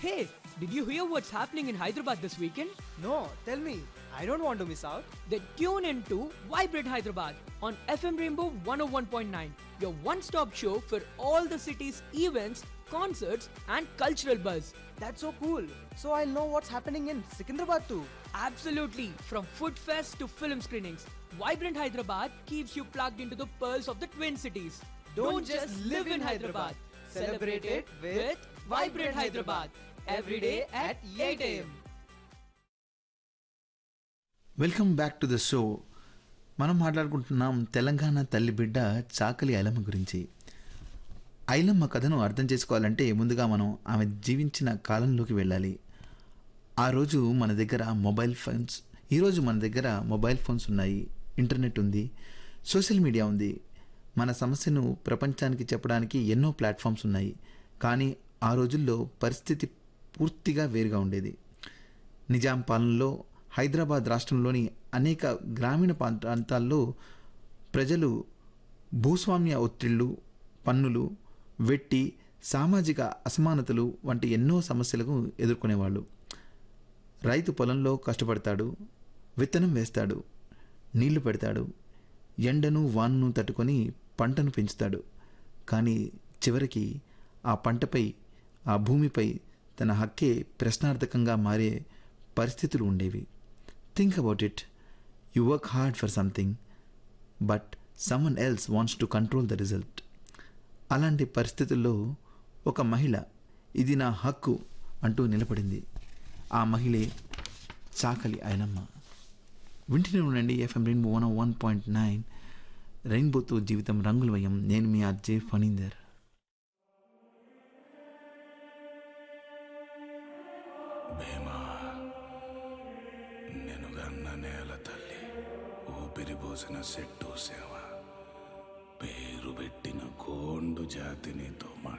Hey, did you hear what's happening in Hyderabad this weekend? No, tell me. I don't want to miss out. Then tune in to Vibrate Hyderabad on FM Rainbow 101.9, your one stop show for all the city's events, concerts, and cultural buzz. That's so cool. So I'll know what's happening in Secunderabad too. Absolutely, from food fest to film screenings, Vibrant Hyderabad keeps you plugged into the pearls of the Twin Cities. Don't just live in Hyderabad. Celebrate it with Vibrant Hyderabad. Every day at 8 a.m. Welcome back to the show మనం మాట్లాడుకుంటున్నాం తెలంగాణ తల్లి బిడ్డ చాకలి ఐలమ్మ గురించి ఐలమ్మ కథను అర్థం చేసుకోవాలంటే ముందుగా మనం ఆమె జీవించిన కాలంలోకి వెళ్ళాలి ఆ రోజు మన దగ్గర మొబైల్ ఫోన్స్ ఈరోజు మన దగ్గర మొబైల్ ఫోన్స్ ఉన్నాయి ఇంటర్నెట్ ఉంది సోషల్ మీడియా ఉంది మన సమస్యను ప్రపంచానికి చెప్పడానికి ఎన్నో ప్లాట్ఫామ్స్ ఉన్నాయి కానీ ఆ రోజుల్లో పరిస్థితి పూర్తిగా వేరుగా ఉండేది నిజాం పాలనలో హైదరాబాద్ రాష్ట్రంలోని అనేక గ్రామీణ ప్రాంత- ప్రాంతాల్లో ప్రజలు భూస్వామ్య ఒత్తిళ్లు పన్నులు వెట్టి సామాజిక అసమానతలు వంటి ఎన్నో సమస్యలకు ఎదుర్కొనేవాళ్ళు రైతు పొలంలో కష్టపడతాడు విత్తనం వేస్తాడు నీళ్లు పెడతాడు ఎండను వాన్ను తట్టుకొని పంటను పెంచుతాడు కానీ చివరికి ఆ పంటపై ఆ భూమిపై తన హక్కే ప్రశ్నార్థకంగా మారే పరిస్థితులు ఉండేవి think about it you work hard for something but someone else wants to control the result అలాంటి పరిస్థితుల్లో ఒక మహిళ ఇది నా హక్కు అంటూ నిలబడింది ఆ మహిళే చాకలి ఆయనమ్మ వింటూనే ఉండండి FM rainbow one one point nine రెయిన్బోతో జీవితం రంగులమయం నేను మీ అజ్జే ఫణీందర్ భీమా నేను గన్న నేల తల్లి ఊపిరి పోసిన చెట్టు సేవ పేరు పెట్టిన కోండు జాతి నీతో మాట